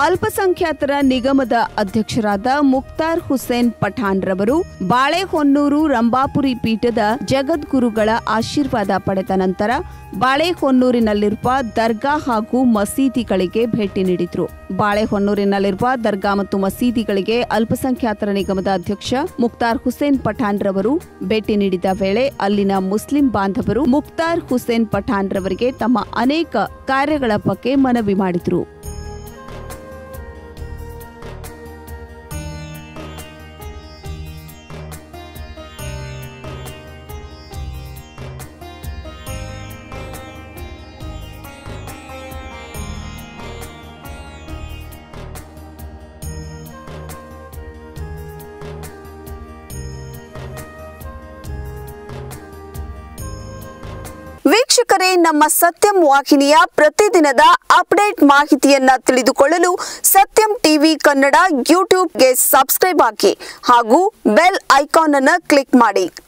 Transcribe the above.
ಅಲ್ಪಸಂಖ್ಯಾತರ ನಿಗಮದ ಅಧ್ಯಕ್ಷರಾದ ಮುಕ್ತಾರ್ ಹುಸೇನ್ ಪಠಾಣ್ ರವರು ಬಾಳೆಹೊನ್ನೂರು ರಂಭಾಪುರಿ ಪೀಠದ ಜಗದ್ಗುರುಗಳ ಆಶೀರ್ವಾದ ಪಡೆದ ನಂತರ ಬಾಳೆಹೊನ್ನೂರಿನಲ್ಲಿರುವ ದರ್ಗಾ ಹಾಗೂ ಮಸೀದಿಗಳಿಗೆ ಭೇಟಿ ನೀಡಿದ್ರು ಬಾಳೆಹೊನ್ನೂರಿನಲ್ಲಿರುವ ದರ್ಗಾ ಮತ್ತು ಮಸೀದಿಗಳಿಗೆ ಅಲ್ಪಸಂಖ್ಯಾತರ ನಿಗಮದ ಅಧ್ಯಕ್ಷ ಮುಕ್ತಾರ್ ಹುಸೇನ್ ಪಠಾಣ್ ರವರು ಭೇಟಿ ನೀಡಿದ ವೇಳೆ ಅಲ್ಲಿನ ಮುಸ್ಲಿಂ ಬಾಂಧವರು ಮುಕ್ತಾರ್ ಹುಸೇನ್ ಪಠಾಣ್ ರವರಿಗೆ ತಮ್ಮ ಅನೇಕ ಕಾರ್ಯಗಳ ಬಗ್ಗೆ ಮನವಿ ಮಾಡಿದ್ರು ವೀಕ್ಷಕರೇ ನಮ್ಮ ಸತ್ಯಂ ವಾಹಿನಿಯ ಪ್ರತಿದಿನದ ಅಪ್ಡೇಟ್ ಮಾಹಿತಿಯನ್ನ ತಿಳಿದುಕೊಳ್ಳಲು ಸತ್ಯಂ ಟಿವಿ ಕನ್ನಡ ಯೂಟ್ಯೂಬ್ಗೆ ಸಬ್ಸ್ಕ್ರೈಬ್ ಹಾಕಿ ಹಾಗೂ ಬೆಲ್ ಐಕಾನ್ ಅನ್ನು ಕ್ಲಿಕ್ ಮಾಡಿ